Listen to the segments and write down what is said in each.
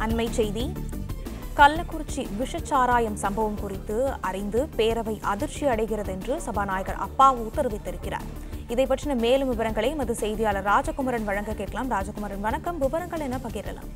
அண்மை செய்தி கள்ளக்குறிச்சி விஷச்சாராயம் சம்பவம் குறித்து அறிந்து பேரவை அதிர்ச்சி அடைகிறது என்று சபாநாயகர் அப்பாவு தெரிவித்திருக்கிறார் இதை பற்றின மேலும் விவரங்களை எமது செய்தியாளர் ராஜகுமரன் வழங்க கேட்கலாம் ராஜகுமரன் வணக்கம் விவரங்கள் என பகிரலாம்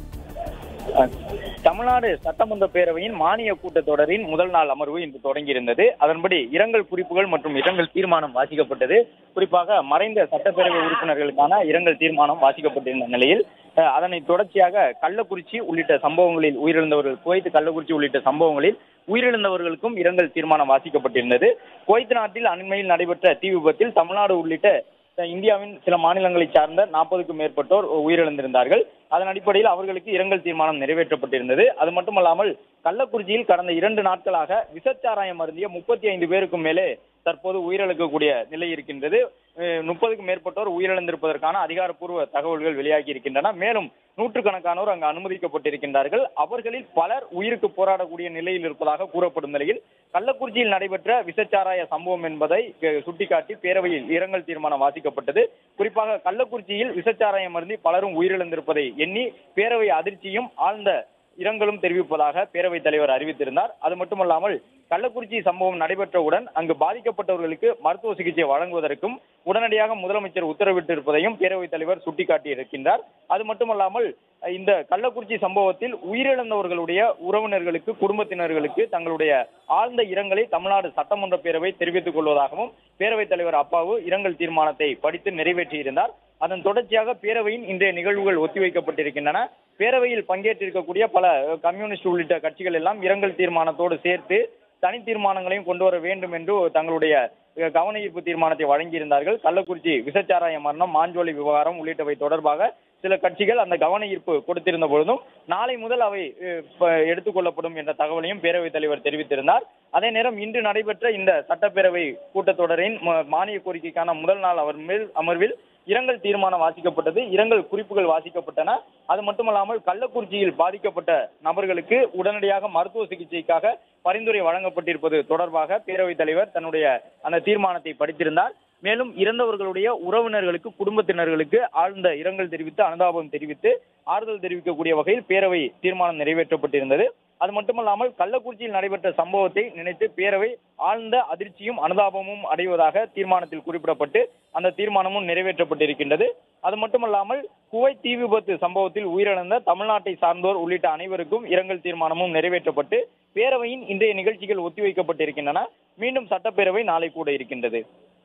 தமிழ்நாடு சட்டமன்ற பேரவையின் மானிய கூட்டத்தொடரின் முதல் நாள் அமர்வு இன்று தொடங்கியிருந்தது அதன்படி இரங்கல் குறிப்புகள் மற்றும் இரங்கல் தீர்மானம் வாசிக்கப்பட்டது குறிப்பாக மறைந்த சட்டப்பேரவை உறுப்பினர்களுக்கான இரங்கல் தீர்மானம் வாசிக்கப்பட்டிருந்த நிலையில் அஹ், அதனைத் தொடர்ச்சியாக கள்ளக்குறிச்சி உள்ளிட்ட சம்பவங்களில் உயிரிழந்தவர்கள் குவைத் கள்ளக்குறிச்சி உள்ளிட்ட சம்பவங்களில் உயிரிழந்தவர்களுக்கும் இரங்கல் தீர்மானம் வாசிக்கப்பட்டிருந்தது குவைத் நாட்டில் அண்மையில் நடைபெற்ற தீ விபத்தில் தமிழ்நாடு உள்ளிட்ட அஹ், இந்தியாவின் சில மாநிலங்களை சார்ந்த நாற்பதுக்கும் மேற்பட்டோர் உயிரிழந்திருந்தார்கள் அதன் அடிப்படையில் அவர்களுக்கு இரங்கல் தீர்மானம் நிறைவேற்றப்பட்டிருந்தது அது மட்டுமல்லாமல் கள்ளக்குறிச்சியில் கடந்த இரண்டு நாட்களாக விசச்சாராயம் அருந்திய முப்பத்தி ஐந்து பேருக்கும் மேலே தற்போது உயிரிழக்கக்கூடிய நிலை இருக்கின்றது அஹ், முப்பதுக்கும் மேற்பட்டோர் உயிரிழந்திருப்பதற்கான அதிகாரப்பூர்வ தகவல்கள் வெளியாகி இருக்கின்றன மேலும் நூற்றுக்கணக்கானோர் அங்கு அனுமதிக்கப்பட்டிருக்கின்றார்கள் அவர்களில் பலர் உயிருக்கு போராடக்கூடிய நிலையில் இருப்பதாக கூறப்படும் நிலையில் கள்ளக்குறிச்சியில் நடைபெற்ற விசச்சாராய சம்பவம் என்பதை அஹ், சுட்டிக்காட்டி பேரவையில் இரங்கல் தீர்மானம் வாசிக்கப்பட்டது குறிப்பாக கள்ளக்குறிச்சியில் விசச்சாராயம் அருந்தி பலரும் உயிரிழந்திருப்பதை எண்ணி பேரவை அதிர்ச்சியும் ஆழ்ந்த இரங்கலும் தெரிவிப்பதாக பேரவைத் தலைவர் அறிவித்திருந்தார் அது மட்டுமல்லாமல் கள்ளக்குறிச்சி சம்பவம் நடைபெற்றவுடன் அங்கு பாதிக்கப்பட்டவர்களுக்கு மருத்துவ சிகிச்சை வழங்குவதற்கும் உடனடியாக முதலமைச்சர் உத்தரவிட்டிருப்பதையும் பேரவைத் தலைவர் சுட்டிக்காட்டி இருக்கின்றார் அது மட்டுமல்லாமல் இந்த கள்ளக்குறிச்சி சம்பவத்தில் உயிரிழந்தவர்களுடைய உறவினர்களுக்கு குடும்பத்தினர்களுக்கு தங்களுடைய ஆழ்ந்த இரங்கலை தமிழ்நாடு சட்டமன்ற பேரவை தெரிவித்துக் கொள்வதாகவும் பேரவைத் தலைவர் அப்பாவு இரங்கல் தீர்மானத்தை படித்து நிறைவேற்றியிருந்தார் அதன் தொடர்ச்சியாக பேரவையின் இன்றைய நிகழ்வுகள் ஒத்திவைக்கப்பட்டிருக்கின்றன பேரவையில் பங்கேற்றிருக்கக்கூடிய பல அஹ், கம்யூனிஸ்ட் உள்ளிட்ட கட்சிகள் எல்லாம் இரங்கல் தீர்மானத்தோடு சேர்த்து தனி தீர்மானங்களையும் கொண்டு வர வேண்டும் என்று தங்களுடைய அஹ், கவன ஈர்ப்பு தீர்மானத்தை வழங்கியிருந்தார்கள் கள்ளக்குறிச்சி விசச்சாராய மரணம் மாஞ்சோலை விவகாரம் உள்ளிட்டவை தொடர்பாக சில கட்சிகள் அந்த கவன ஈர்ப்பு கொடுத்திருந்த பொழுதும் நாளை முதல் அவை அஹ், ப- எடுத்துக்கொள்ளப்படும் என்ற தகவலையும் பேரவைத் தலைவர் தெரிவித்திருந்தார் அதே நேரம் இன்று நடைபெற்ற இந்த சட்டப்பேரவை கூட்டத்தொடரின் ம- மானிய கோரிக்கைக்கான முதல் நாள் அமர்வில் அமர்வில் இரங்கல் தீர்மானம் வாசிக்கப்பட்டது இரங்கல் குறிப்புகள் வாசிக்கப்பட்டன அது மட்டுமல்லாமல் கள்ளக்குறிச்சியில் பாதிக்கப்பட்ட நபர்களுக்கு உடனடியாக மருத்துவ சிகிச்சைக்காக பரிந்துரை வழங்கப்பட்டிருப்பது தொடர்பாக பேரவைத் தலைவர் தன்னுடைய அந்த தீர்மானத்தை படித்திருந்தார் மேலும் இறந்தவர்களுடைய உறவினர்களுக்கு குடும்பத்தினர்களுக்கு ஆழ்ந்த இரங்கல் தெரிவித்து அனுதாபம் தெரிவித்து ஆறுதல் தெரிவிக்கக்கூடிய வகையில் பேரவை தீர்மானம் நிறைவேற்றப்பட்டிருந்தது அது மட்டுமல்லாமல் கள்ளக்குறிச்சியில் நடைபெற்ற சம்பவத்தை நினைத்து பேரவை ஆழ்ந்த அதிர்ச்சியும் அனுதாபமும் அடைவதாக தீர்மானத்தில் குறிப்பிடப்பட்டு அந்த தீர்மானமும் நிறைவேற்றப்பட்டிருக்கின்றது அது மட்டுமல்லாமல் குவைத் தீ விபத்து சம்பவத்தில் உயிரிழந்த தமிழ்நாட்டை சார்ந்தோர் உள்ளிட்ட அனைவருக்கும் இரங்கல் தீர்மானமும் நிறைவேற்றப்பட்டு பேரவையின் இன்றைய நிகழ்ச்சிகள் ஒத்திவைக்கப்பட்டிருக்கின்றன மீண்டும் சட்டப்பேரவை நாளை கூட இருக்கின்றது